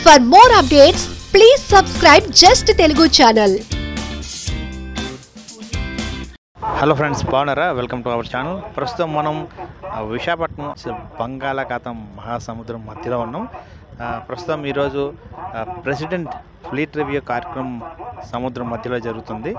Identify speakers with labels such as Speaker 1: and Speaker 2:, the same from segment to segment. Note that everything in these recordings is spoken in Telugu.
Speaker 1: For more updates please subscribe just Telugu channel
Speaker 2: hello friends బాగున్నారా వెల్కమ్ టు అవర్ ఛానల్ ప్రస్తుతం మనం ఆ, విశాఖపట్నం స- బంగాళాఖాతం మహాసముద్రం మధ్యలో ఉన్నాం ఆ, ప్రస్తుతం ఈరోజు ఆ, ప్రెసిడెంట్ ఫ్లీట్ రివ్యూ కార్యక్రమం సముద్రం మధ్యలో జరుగుతుంది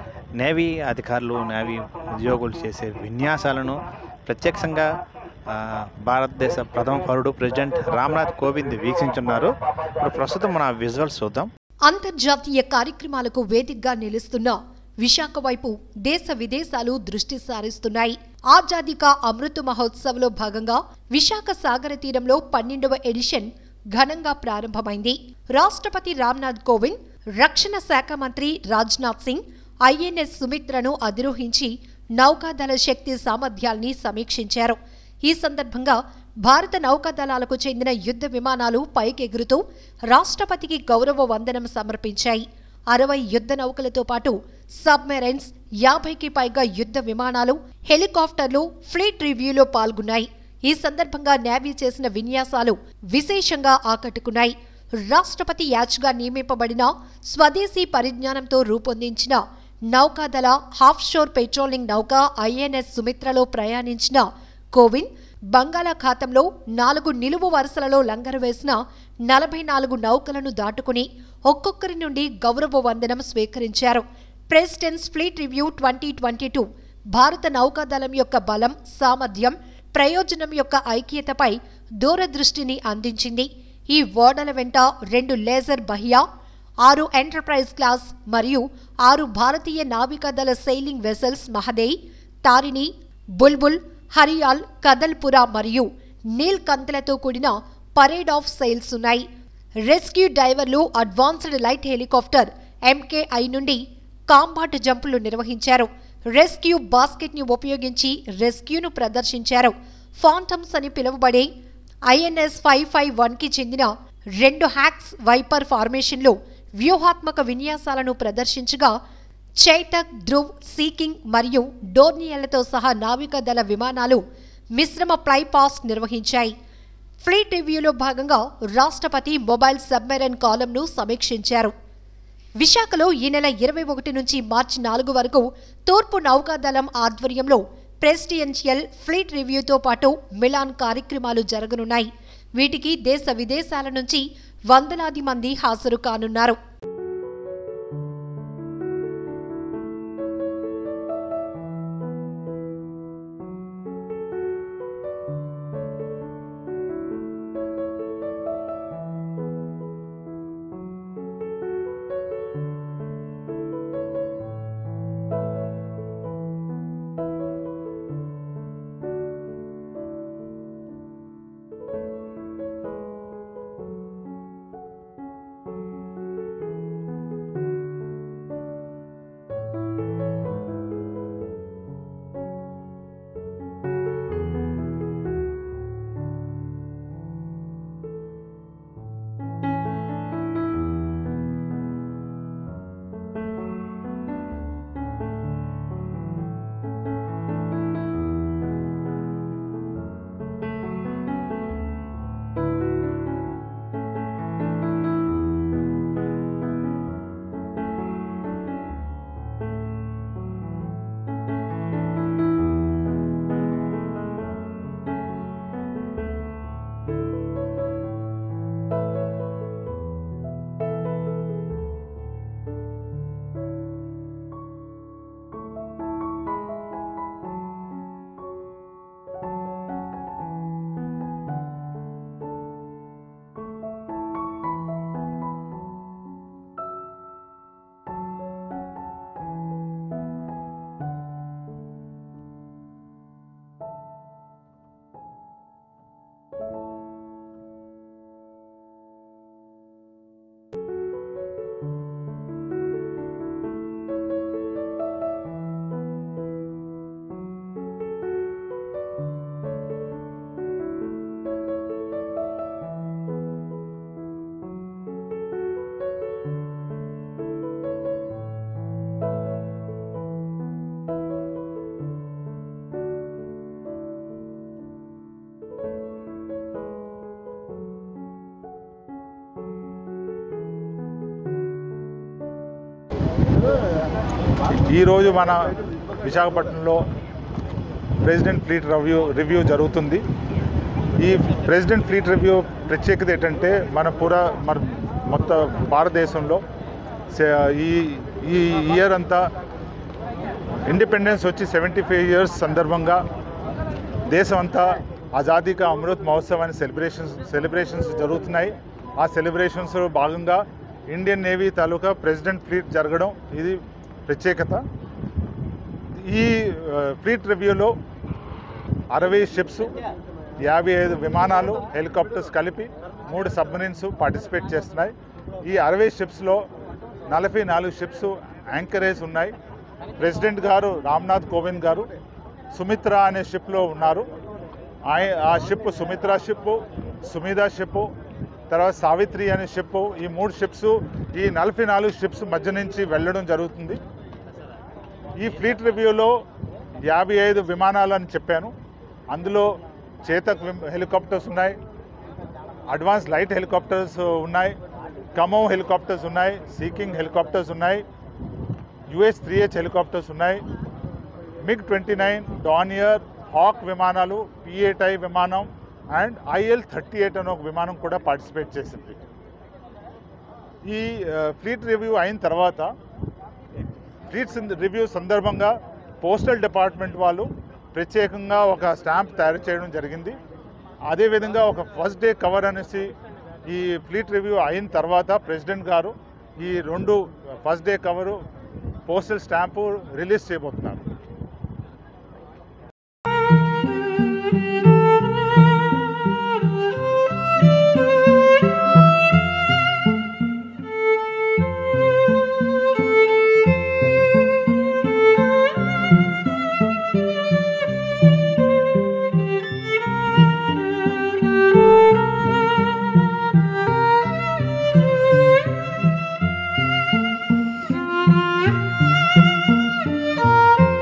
Speaker 2: నేవీ అధికారులు నేవీ ఉద్యోగులు చేసే విన్యాసాలను ప్రత్యక్షంగా ఆ, భారతదేశ ప్రథమ పౌరుడు ప్రెసిడెంట్ రామ్నాథ్ కోవింద్ వీక్షించున్నారు ఇప్పుడు ప్రస్తుతం మన విజువల్స్ చూద్దాం
Speaker 1: అంతర్జాతీయ కార్యక్రమాలకు వేదికగా నిలుస్తున్న విశాఖ వైపు దేశ విదేశాలు దృష్టి సారిస్తున్నాయి ఆజాదీ కా అమృత మహోత్సవ్లో భాగంగా విశాఖ సాగర తీరంలో పన్నెండవ ఎడిషన్ ఘనంగా ప్రారంభమైంది రాష్ట్రపతి రామ్నాథ్ కోవింద్ రక్షణ శాఖ మంత్రి రాజ్నాథ్ సింగ్ ఐఎన్ఎస్ సుమిత్రను అధిరోహించి నౌకాదళ శక్తి సామర్థ్యాల్ని సమీక్షించారు ఈ సందర్భంగా భారత నౌకాదళాలకు చెందిన యుద్ధ విమానాలు పైకెగురుతూ రాష్ట్రపతికి గౌరవ వందనం సమర్పించాయి అరవై యుద్ధ నౌకలతో పాటు సబ్మెరైన్స్ యాభైకి పైగా యుద్ధ విమానాలు హెలికాప్టర్లు ఫ్లీట్ రివ్యూలో పాల్గొన్నాయి ఈ సందర్భంగా నేవీ చేసిన విన్యాసాలు విశేషంగా ఆకట్టుకున్నాయి రాష్ట్రపతి యాచ్గా నియమింపబడిన స్వదేశీ పరిజ్ఞానంతో రూపొందించిన నౌకాదళ హాఫ్ షోర్ పెట్రోలింగ్ నౌక ఐఎన్ఎస్ సుమిత్రలో ప్రయాణించిన కోవింద్ బంగాళాఖాతంలో నాలుగు నిలువు వరుసలలో లంగరు వేసిన నలభై నాలుగు నౌకలను దాటుకుని ఒక్కొక్కరి నుండి గౌరవ వందనం స్వీకరించారు president's fleet review twenty twenty two భారత నౌకాదళం యొక్క బలం సామర్థ్యం ప్రయోజనం యొక్క ఐక్యతపై దూరదృష్టిని అందించింది ఈ ఓడల వెంట రెండు లేజర్ బహియా ఆరు ఎంటర్ప్రైజ్ క్లాస్ మరియు ఆరు భారతీయ నావికాదళ సెయిలింగ్ వెసల్స్ మహదేయ్ తారిణి బుల్బుల్ హరియాల్ కదల్పురా మరియు నీల్ కంతలతో కూడిన పరేడ్ ఆఫ్ సెయిల్స్ ఉన్నాయి రెస్క్యూ డైవర్లు అడ్వాన్స్డ్ లైట్ హెలికాప్టర్ ఎంకేఐ నుండి కాంబాట్ జంపులు నిర్వహించారు రెస్క్యూ బాస్కెట్ ని ఉపయోగించి రెస్క్యూను ప్రదర్శించారు ఫాంటమ్స్ అని పిలువబడే ఐఎన్ఎస్ ఫైవ్ ఫైవ్ వన్ కి చెందిన రెండు హ్యాక్స్ వైపర్ ఫార్మేషన్లో వ్యూహాత్మక విన్యాసాలను ప్రదర్శించగా చైటక్ ధ్రువ్ సీకింగ్ మరియు డోర్నియలతో సహా నావికాదళ విమానాలు మిశ్రమ ఫ్లై పాస్ట్ నిర్వహించాయి ఫ్లీట్ రివ్యూలో భాగంగా రాష్ట్రపతి మొబైల్ సబ్మెరైన్ కాలంను సమీక్షించారు విశాఖలో ఈ నెల ఇరవై ఒకటి నుంచి మార్చి నాలుగు వరకు తూర్పు నౌకాదళం ఆధ్వర్యంలో ప్రెసిడెన్షియల్ ఫ్లీట్ రివ్యూతో పాటు మిలాన్ కార్యక్రమాలు జరగనున్నాయి వీటికి దేశ విదేశాల నుంచి వందలాది మంది హాజరు కానున్నారు
Speaker 3: ఈరోజు మన విశాఖపట్నంలో ప్రెసిడెంట్ ఫ్లీట్ రివ్యూ రివ్యూ జరుగుతుంది ఈ ప్రెసిడెంట్ ఫ్లీట్ రివ్యూ ప్రత్యేకత ఏంటంటే మన పురా మన మొత్తం భారతదేశంలో సే- ఈ ఈ ఇయర్ అంతా ఇండిపెండెన్స్ వచ్చి సెవెంటీ ఫైవ్ ఇయర్స్ సందర్భంగా దేశం అంతా ఆజాదీ కా అమృత్ మహోత్సవ్ అనే సెలబ్రేషన్స్ సెలబ్రేషన్స్ జరుగుతున్నాయి ఆ సెలబ్రేషన్స్ భాగంగా ఇండియన్ నేవీ తాలూకా ప్రెసిడెంట్ ఫ్లీట్ జరగడం ఇది ప్రత్యేకత ఈ ఆ, ఫ్లీట్ రివ్యూలో అరవై షిప్స్ యాభై ఐదు విమానాలు హెలికాప్టర్స్ కలిపి మూడు సబ్మరీన్స్ పార్టిసిపేట్ చేస్తున్నాయి ఈ అరవై షిప్స్లో నలభై నాలుగు షిప్స్ యాంకరేజ్ ఉన్నాయి ప్రెసిడెంట్ గారు రామ్నాథ్ కోవింద్ గారు సుమిత్ర అనే షిప్లో ఉన్నారు ఆయ ఆ షిప్ సుమిత్ర షిప్ సుమిదా షిప్ తర్వాత సావిత్రి అనే షిప్ ఈ మూడు షిప్స్ ఈ నలభై నాలుగు షిప్స్ మధ్య నుంచి వెళ్ళడం జరుగుతుంది ఈ ఫ్లీట్ రివ్యూలో యాభై ఐదు విమానాలు అని చెప్పాను అందులో చేతక్ విమ్- హెలికాప్టర్స్ ఉన్నాయి అడ్వాన్స్ లైట్ హెలికాప్టర్స్ ఉన్నాయి కమో హెలికాప్టర్స్ ఉన్నాయి సీకింగ్ హెలికాప్టర్స్ ఉన్నాయి యుఎస్ త్రీ హెచ్ హెలికాప్టర్స్ ఉన్నాయి MiG twenty nine Dornier hawk విమానాలు పిఏటై విమానం అండ్ ఐఎల్ థర్టీ ఎయిట్ అనే ఒక విమానం కూడా పార్టిసిపేట్ చేసింది ఈ ఫ్లీట్ రివ్యూ అయిన తర్వాత ఫ్లీట్ రివ్యూ సందర్భంగా పోస్టల్ డిపార్ట్మెంట్ వాళ్ళు ప్రత్యేకంగా ఒక స్టాంప్ తయారు చేయడం జరిగింది అదేవిధంగా ఒక ఫస్ట్ డే కవర్ అనేసి ఈ ఫ్లీట్ రివ్యూ అయిన తర్వాత ప్రెసిడెంట్ గారు ఈ రెండు first day cover postal stamp release చేయబోతున్నారు
Speaker 4: Thank you.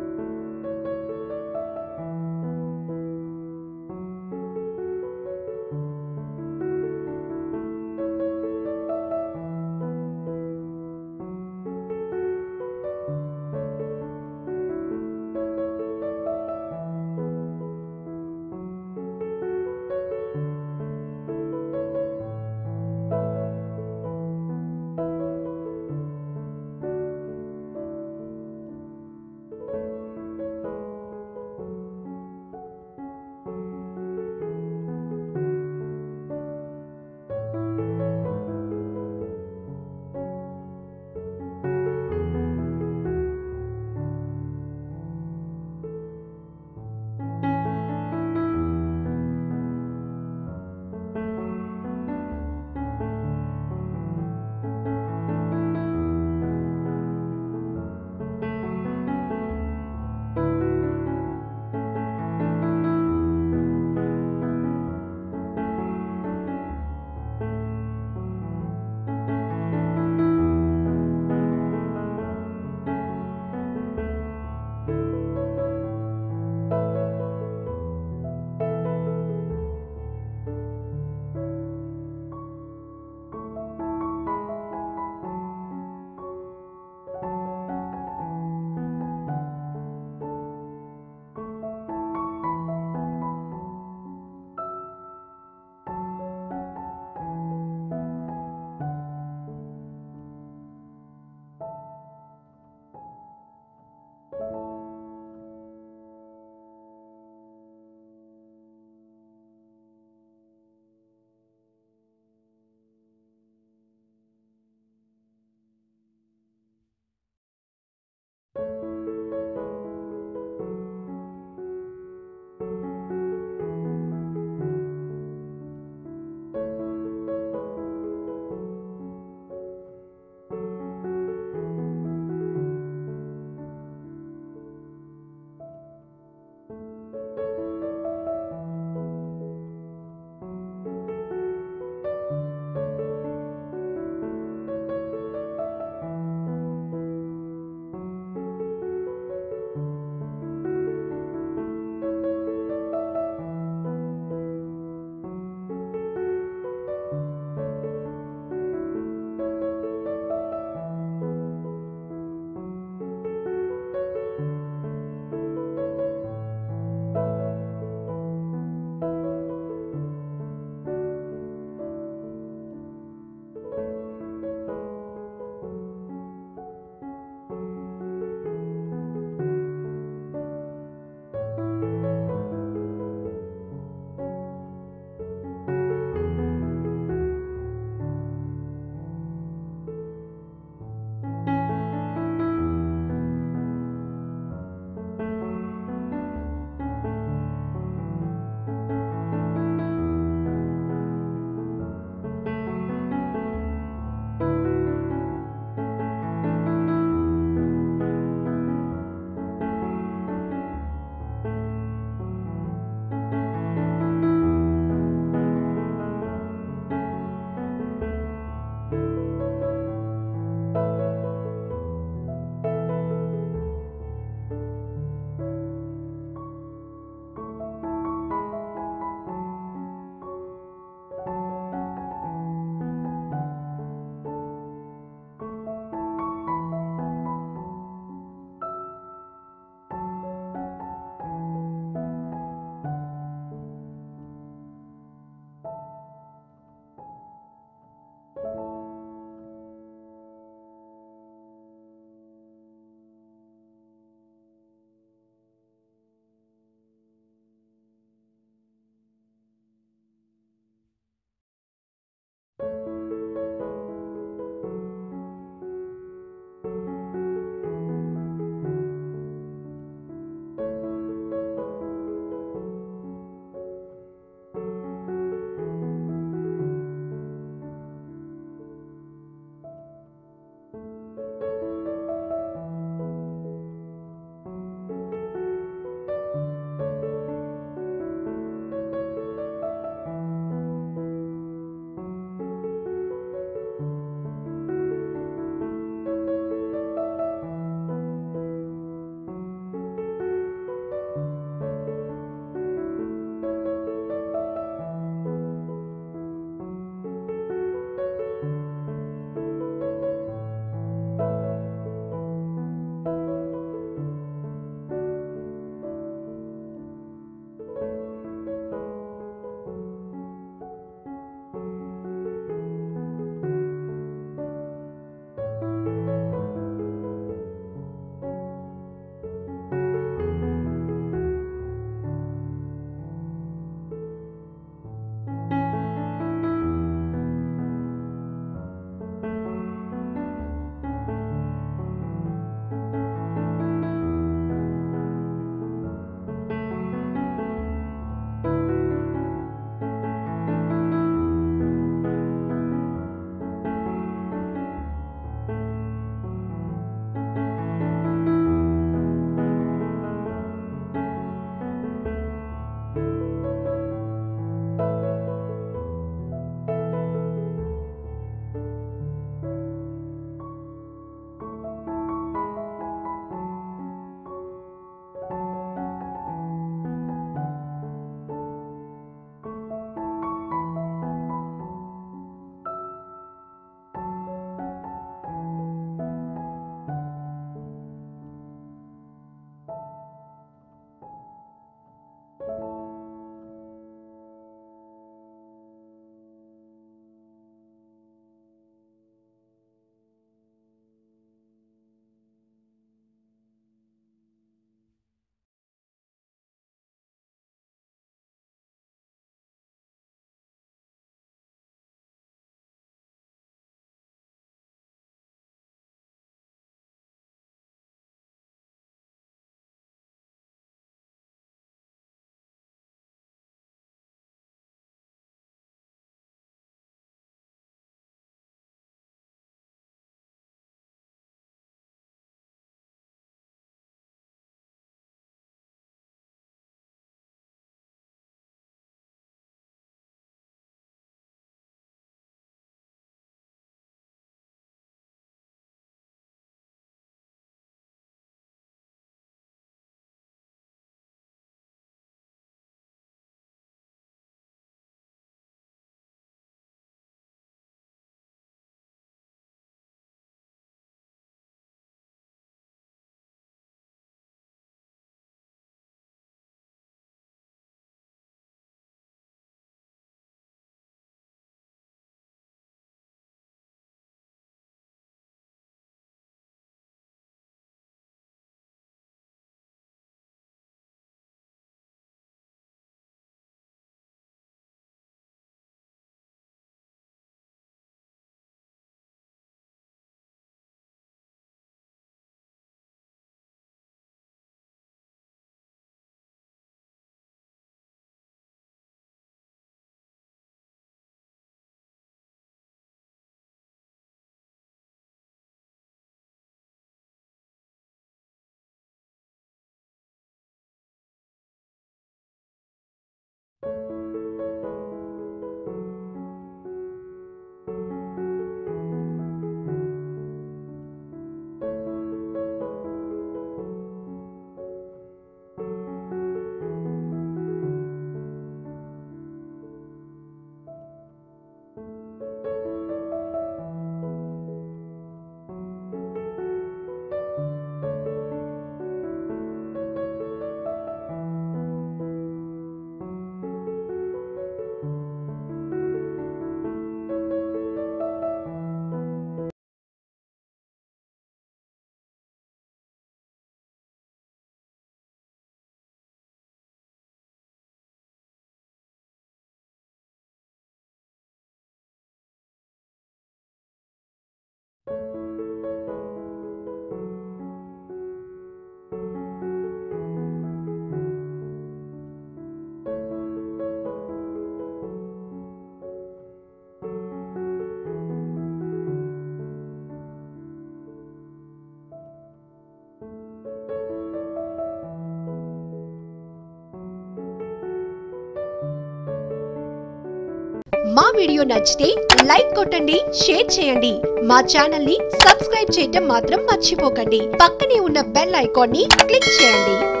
Speaker 1: మా వీడియో నచ్చితే లైక్ కొట్టండి షేర్ చేయండి మా ఛానల్ ని సబ్స్క్రైబ్ చేయటం మాత్రం మర్చిపోకండి పక్కనే ఉన్న బెల్ ఐకాన్ ని క్లిక్ చేయండి